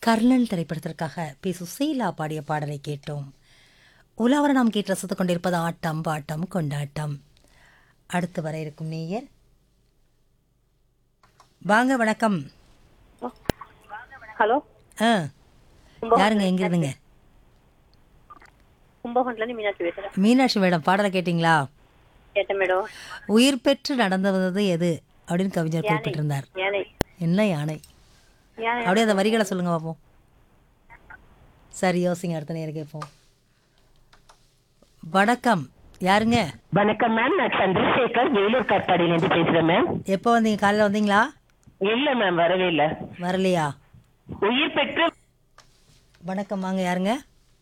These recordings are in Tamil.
கர்ணன் திரைப்படத்திற்காக பி சுசீலா பாடிய பாடலை கேட்டோம் உலாவர நாம் கேட்டு ரசித்துக் கொண்டிருப்பது ஆட்டம் பாட்டம் கொண்டாட்டம் அடுத்து வர இருக்கும் நேயர் வாங்க வணக்கம் ஹலோ ஆ யாருங்க எங்க இருந்துங்க கும்பகோணத்துல இருந்து மீனாட்சி பேசுறேன் மீனாட்சி மேடம் பாடலை கேட்டிங்களா கேட்டேன் மேடம் உயிர் பெற்று நடந்தது எது அப்படின்னு கவிஞர் குறிப்பிட்டிருந்தார் யானை என்ன யானை யானை அப்படியே அந்த வரிகளை சொல்லுங்க பார்ப்போம் சரி யோசிங்க அடுத்த நேரம் கேட்போம் வணக்கம் யாருங்க வணக்கம் மேம் நான் சந்திரசேகர் வேலூர் காட்பாடியிலேருந்து பேசுறேன் மேம் எப்போ வந்தீங்க காலையில் வந்தீங்களா இல்ல மேம் வரவே இல்ல வரலையா உயிர் பெற்று வணக்கம் வாங்க யாருங்க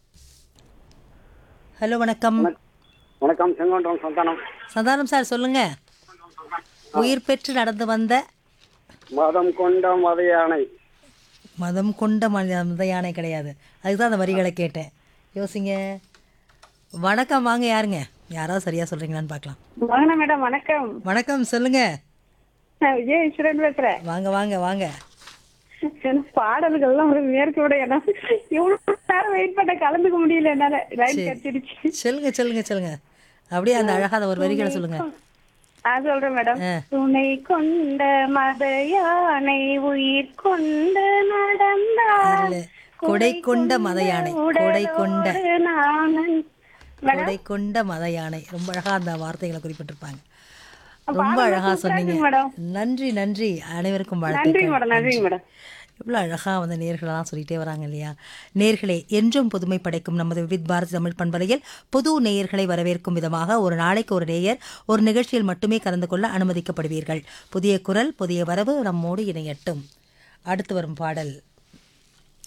ஹலோ வணக்கம் வணக்கம் செங்கோன்றம் சந்தானம் சந்தானம் சார் சொல்லுங்க உயிர் பெற்று நடந்து வந்த மதம் கொண்ட மத யானை மதம் கொண்ட மனித மத யானை கிடையாது அதுக்கு தான் அந்த வரிகளை கேட்டேன் யோசிங்க வணக்கம் வாங்க யாருங்க யாராவது சரியா சொல்றீங்களான்னு பார்க்கலாம் வாங்க மேடம் வணக்கம் வணக்கம் சொல்லுங்க நான் விஜய் ஈஸ்வரன் பேசுறேன் வாங்க வாங்க வாங்க எனக்கு பாடல்கள்லாம் ஒரு மேற்கு விட என்ன இவ்வளவு நேரம் வெயிட் பண்ண கலந்துக்க முடியல என்னால லைன் கட்டிடுச்சு சொல்லுங்க சொல்லுங்க சொல்லுங்க அப்படியே அந்த அழகாத ஒரு வரிகளை சொல்லுங்க நான் சொல்றேன் மேடம் ஆ. துணை கொண்ட மத யானை உயிர் கொண்டு நடந்தார் இல்ல, கொடை கொண்ட மத யானை கொடை கொண்ட உடலோடு நானன் கொடை கொண்ட மத யானை ரொம்ப அழகா அந்த வார்த்தைகளை குறிப்பிட்டிருப்பாங்க ரொம்ப அழகா சொன்னீங்க மேடம். நன்றி நன்றி அனைவருக்கும் நன்றி வாழ்த்துக்கள் மேடம் நன்றி மேடம் இவ்வளோ அழகா வந்து நேர்களெல்லாம் சொல்லிட்டே வராங்க இல்லையா நேர்களே என்றும் புதுமை படைக்கும் நமது விவித் பாரதி தமிழ் பண்பலையில் புது நேயர்களை வரவேற்கும் விதமாக ஒரு நாளைக்கு ஒரு நேயர் ஒரு நிகழ்ச்சியில் மட்டுமே கலந்து கொள்ள அனுமதிக்கப்படுவீர்கள் புதிய குரல் புதிய வரவு நம்மோடு இணையட்டும் அடுத்து வரும் பாடல்